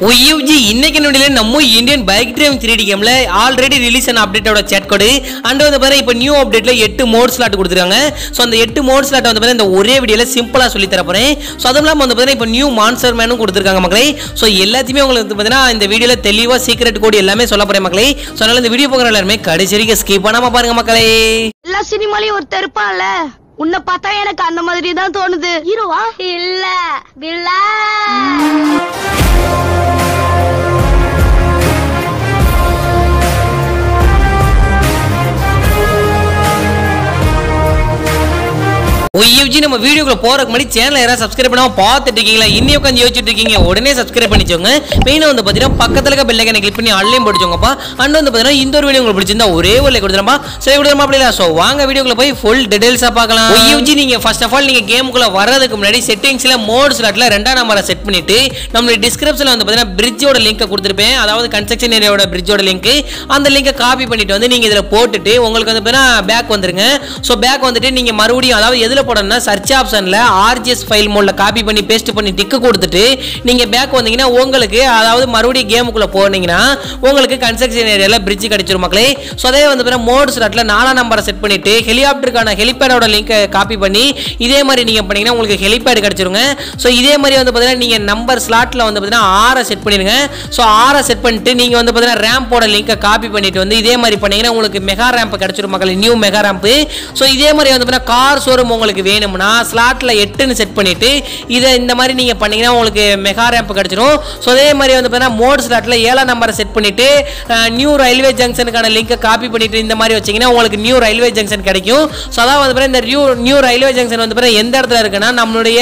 ஒய்யூஜி இன்னைக்கு நொடியில நம்ம Indian bike drive three D கேம்ல ஆல்ரெடி ரிலீஸ் ஆன அப்டேட்டோட சேட் கோடு அண்ட் வந்து பாருங்க இப்போ நியூ அப்டேட்ல எட்டு மோட் ஸ்லாட் கொடுத்துருக்காங்க ஸோ அந்த எட்டு மோட் ஸ்லாட் வந்து பாருங்க இந்த ஒரே வீடியோல சிம்பிளா சொல்லி தர போறேன் ஸோ அதுவும் இல்லாமல் வந்து பாருங்க இப்போ நியூ மான்சர் மேனும் கொடுத்துருக்காங்க மக்களே ஸோ எல்லாத்தையுமே உங்களுக்கு வந்து பார்த்தீங்கன்னா இந்த வீடியோல தெளிவா சீக்ரெட் கோடு எல்லாமே சொல்ல போறேன் மக்களே ஸோ அதனால இந்த வீடியோ போகிற எல்லாருமே கடைசி வரைக்கும் ஸ்கிப் பண்ணாம பாருங்க மக்களே எல்லா சினிமாலயும் ஒரு இருப்பான்ல உன்னை பார்த்தா எனக்கு அந்த மாதிரி தான் தோணுது ஹீரோவா இல்ல வில்லா ஒய்யூஜி நம்ம வீடியோக்குள்ள போறதுக்கு முன்னாடி சேனலை யாராவது சப்ஸ்கிரைப் பண்ணாம பார்த்துட்டு இருக்கீங்களா இன்னும் உட்காந்து யோசிச்சுட்டு இருக்கீங்க உடனே சப்ஸ்கிரைப் பண்ணிச்சோங்க மெயினாக வந்து பார்த்தீங்கன்னா பக்கத்துல இருக்க பெல்லைக்கனை கிளிக் பண்ணி ஆன்லைன் படிச்சோங்கப்பா அண்ட் வந்து பார்த்தீங்கன்னா இந்த ஒரு வீடியோ உங்களுக்கு பிடிச்சிருந்தா ஒரே ஒரு லைக் கொடுத்துருமா சரி கொடுத்துருமா அப்படி இல்லை ஸோ வாங்க வீடியோக்குள்ள போய் ஃபுல் டீடைல்ஸாக பார்க்கலாம் ஒய்யூஜி நீங்க ஃபர்ஸ்ட் ஆஃப் ஆல் நீங்க கேமுக்குள்ள வர்றதுக்கு முன்னாடி செட்டிங்ஸ்ல மோட் ஸ்லாட்ல ரெண்டாம் நம்பரை செட் பண்ணிட்டு நம்மளுடைய டிஸ்கிரிப்ஷன்ல வந்து பார்த்தீங்கன்னா பிரிட்ஜோட லிங்கை கொடுத்துருப்பேன் அதாவது கன்ஸ்ட்ரக்ஷன் ஏரியாவோட பிரிட்ஜோட லிங்க் அந்த லிங்கை காப்பி பண்ணிட்டு வந்து நீங்க இதுல போட்டுட்டு உங்களுக்கு வந்து பார்த்தீங்கன்னா பேக் வந்துருங்க ஸோ பேக் வந்துட்டு நீங்க மறுபடியும் அதாவது எதுல போடணும்னா சர்ச் ஆப்ஷன்ல ஆர்ஜிஎஸ் ஃபைல் மோட்ல காப்பி பண்ணி பேஸ்ட் பண்ணி டிக்கு கொடுத்துட்டு நீங்க பேக் வந்தீங்கன்னா உங்களுக்கு அதாவது மறுபடியும் கேமுக்குள்ள போனீங்கன்னா உங்களுக்கு கன்ஸ்ட்ரக்ஷன் ஏரியால பிரிட்ஜ் கிடைச்சிரும் மக்களே ஸோ அதே வந்து பார்த்தீங்கன்னா மோட் ஸ்லாட்ல நாலாம் நம்பரை செட் பண்ணிட்டு ஹெலிகாப்டருக்கான ஹெலிபேடோட லிங்கை காப்பி பண்ணி இதே மாதிரி நீங்க பண்ணீங்கன்னா உங்களுக்கு ஹெலிபேட் கிடைச்சிருங்க ஸோ இதே மாதிரி வந்து பார்த்தீங்கன்னா நீங்க நம்பர் ஸ்லாட்ல வந்து பார்த்தீங்கன்னா ஆரை செட் பண்ணிடுங்க ஸோ ஆரை செட் பண்ணிட்டு நீங்க வந்து பார்த்தீங்கன்னா ரேம்போட லிங்கை காப்பி பண்ணிட்டு வந்து இதே மாதிரி பண்ணீங்கன்னா உங்களுக்கு மெகா ரேம்ப் கிடைச்சிரும் மக்களே நியூ மெகா ரேம்ப் ஸோ இதே மாதிரி வந்து பார்த்தீங்கன்னா கார் ஷோரூம் உங்களுக்கு வேணும்னா ஸ்லாட்ல எட்டுன்னு செட் பண்ணிட்டு இதை இந்த மாதிரி நீங்க பண்ணீங்கன்னா உங்களுக்கு மெகா ரேம்ப் கிடைச்சிரும் ஸோ அதே மாதிரி வந்து பார்த்தீங்கன்னா மோட் ஸ்லாட்ல ஏழாம் நம்பரை செட் பண்ணிட்டு நியூ ரயில்வே ஜங்ஷனுக்கான லிங்கை காப்பி பண்ணிட்டு இந்த மாதிரி வச்சீங்கன்னா உங்களுக்கு நியூ ரயில்வே ஜங்ஷன் கிடைக்கும் ஸோ அதான் வந்து பார்த்தீங்கன்னா இந்த நியூ நியூ ரயில்வே ஜங்ஷன் வந்து பார்த்தீங்கன்னா எந்த இடத்துல இருக்குன்னா நம்மளுடைய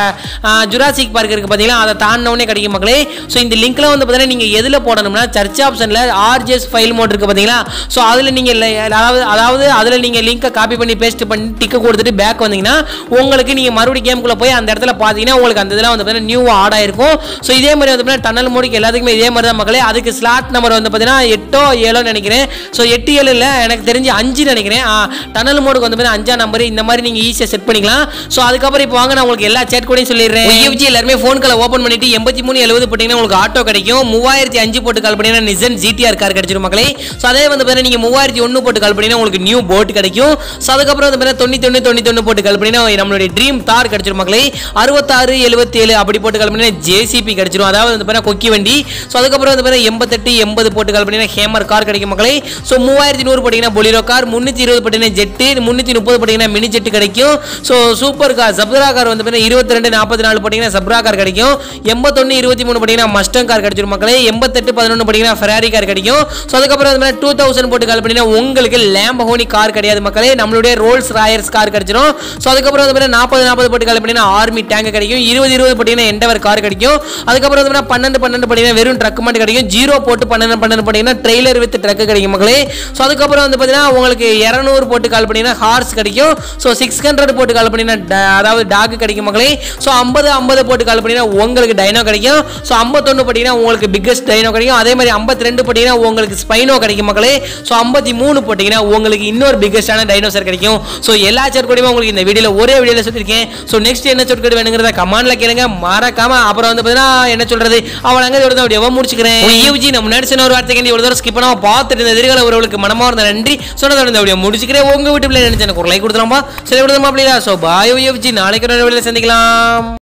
ஜுராசிக் பார்க் இருக்கு பார்த்தீங்களா அதை தாண்டினோடனே கிடைக்கும் மக்களே ஸோ இந்த லிங்க்ல வந்து பார்த்தீங்கன்னா நீங்க எதுல போடணும்னா சர்ச் ஆப்ஷன்ல ஆர்ஜிஎஸ் ஃபைல் மோட் இருக்கு பார்த்தீங்களா ஸோ அதில் நீங்க இல்ல- அதாவது அதாவது அதில் நீங்க லிங்கை காப்பி பண்ணி பேஸ்ட் பண்ணி டிக்கு கொடுத்துட்டு பேக் வந்தீங்கன்னா உங்களுக்கு நீங்க மறுபடியும் கேமுக்குள்ள போய் அந்த இடத்துல பார்த்தீங்கன்னா உங்களுக்கு அந்த இதெல்லாம் வந்து பார்த்தீங்கன்னா நியூ ஆட் ஆயிருக்கும் ஸோ இதே மாதிரி வந்து பார்த்தீங்கன்னா டன்னல் மோடிக்கு எல்லாத்துக்குமே இதே மாதிரி தான் மக்களே அதுக்கு ஸ்லாட் நம்பர் வந்து பார்த்தீங்கன்னா எட்டோ ஏழோ நினைக்கிறேன் ஸோ எட்டு ஏழு இல்லை எனக்கு தெரிஞ்சு அஞ்சு நினைக்கிறேன் டனல் மோடுக்கு வந்து பார்த்தீங்கன்னா அஞ்சாம் நம்பர் இந்த மாதிரி நீங்கள் ஈஸியாக செட் பண்ணிக்கலாம் ஸோ அதுக்கப்புறம் இப்போ வாங்க நான் உங்களுக்கு எல்லா சேட் கூடயும் சொல்லிடுறேன் யூஜி எல்லாருமே ஃபோன் காலை ஓப்பன் பண்ணிட்டு எண்பத்தி மூணு எழுபது போட்டிங்கன்னா உங்களுக்கு ஆட்டோ கிடைக்கும் மூவாயிரத்தி அஞ்சு போட்டு கால் பண்ணிங்கன்னா நிசன் ஜிடிஆர் கார் கிடைச்சிரும் மக்களே ஸோ அதே வந்து பார்த்தீங்கன்னா நீங்கள் மூவாயிரத்தி ஒன்று போட்டு கால் பண்ணிங்கன்னா உங்களுக்கு நியூ போட் கிடைக்கும் ஸோ அதுக்கப்புறம் வந்து பார்த்தீங்கன்னா தொண்ணூற்றி ஒன்று தொண்ணூற்றி ஒன்று போட்டு கால் பண்ணிங்கன்னா நம்மளுடைய ட்ரீம் தார் கிடைச்சிரும் மக்களே அறுபத்தாறு எழுபத்தி ஏழு அப்படி போட்டு கால் பண்ணிங்கன்னா ஜேசிபி கிடைச்சிரும் அதாவது வந்து பார்த்தீங்கன்னா கொக்கி வண்டி ஸோ அதுக்கப்புறம் வந்து பார்த்தீங்கன்னா எண்பத்தெட்டு எண்பது போட்டு கால் பண்ணிங்கன்னா ஹேமர் கார் கிடைக்கும் மக்களே ஸோ மூவாயிரத்தி நூறு போட்டிங்கன்னா பொலிரோ கார் முந்நூற்றி இருபது போட்டிங்கன்னா ஜெட்டு முந்நூற்றி முப்பது போட்டிங்கன்னா மினி ஜெட்டு கிடைக்கும் ஸோ சூப்பர் கார் சப்ரா கார் வந்து பார்த்தீங்கன்னா இருபத்தி ரெண்டு நாற்பத்தி நாலு போட்டிங்கன்னா சப்ரா கார் கிடைக்கும் எண்பத்தொன்று இருபத்தி மூணு போட்டிங்கன்னா மஸ்டம் கார் கிடைச்சிரும் மக்களே எண்பத்தெட்டு பதினொன்று போட்டிங்கன்னா ஃபெராரி கார் கிடைக்கும் ஸோ அதுக்கப்புறம் வந்து டூ தௌசண்ட் போட்டு கால் பண்ணிங்கன்னா உங்களுக்கு லேம்பஹோனி கார் கிடையாது மக்களே நம்மளுடைய ரோல்ஸ் ராயர்ஸ் கார் கிடைச்சிரும் ஸோ அதுக்கப்புறம் வந்து நாற்பது நாற்பது போட்டு கால் பண்ணிங்கன்னா ஆர்மி டேங்க் கிடைக்கும் இருபது இருபது போட்டிங்கன்னா எண்டவர் கார் கிடைக்கும் அதுக்கப்புறம் வந்து பன்னெண்டு பன்னெண்டு போட்டிங்கன்னா வெறும் ட்ரக் மட்டும் கிடைக்கும் ஜீரோ போட்டு பன்னெண்டு பன்னெண்டு போட்டிங்கன்னா ட்ரெய்லர் வித் ட்ரக் கிடைக்கும் மக்களே ஸோ அதுக்கப்புறம் வந்து பார்த்தீங்கன்னா உங்களுக்கு இரநூறு போட்டு கால் பண்ணிங்கன்னா ஹார்ஸ் கிடைக்கும் ஸோ சிக்ஸ் ஹண்ட்ரட் போட்டு கால் பண்ணிங்கன்னா da- அதாவது டாக் கிடைக்கும் மக்களே ஸோ ஐம்பது ஐம்பது போட்டு கால் பண்ணிங்கன்னா உங்களுக்கு டைனோ கிடைக்கும் ஸோ ஐம்பத்தொன்று போட்டிங்கன்னா உங்களுக்கு பிக்கஸ்ட் டைனோ கிடைக்கும் அதே மாதிரி ஐம்பத்தி ரெண்டு போட்டிங்கன்னா உங்களுக்கு ஸ்பைனோ கிடைக்கும் மக்களே ஸோ ஐம்பத்தி மூணு போட்டிங்கன்னா உங்களுக்கு இன்னொரு பிக்கஸ்டான டைனோசர் கிடைக்கும் ஸோ எல்லா சொற்கூடையும் உங்களுக்கு இந்த வீடியோவில் ஒரே வீடியோவில் சொல்லியிருக்கேன் ஸோ நெக்ஸ்ட் என்ன சொற்கூடு வேணுங்கிறத கமெண்ட்ல கேளுங்க மறக்காம அப்புறம் வந்து பார்த்தீங்கன்னா என்ன சொல்றது அவன் அங்கே இதோட அப்படியே முடிச்சுக்கிறேன் யூஜி நம்ம முன்னாடி சொன்ன ஒரு வார்த்தைக்கு இவ்வளோ தூரம் ஸ்கிப் பண்ணாம பார்த்துட்டு இருந்த எதிர்கால உறவுகளுக்கு மனமா இருந்த நன்றி சொன்னதோட இந்த வீடியோ முடிச்சுக்கிறேன் உங்க வீட்டு பிள்ளை நினைச்சு எனக்கு ஒரு லைக் கொடுத்துருமா சரி கொடுத்துருமா அப்படியா ஸோ பாய் யூஜி நாளைக்கு ஒரு வீடியோவில் சந்திக்கலாம்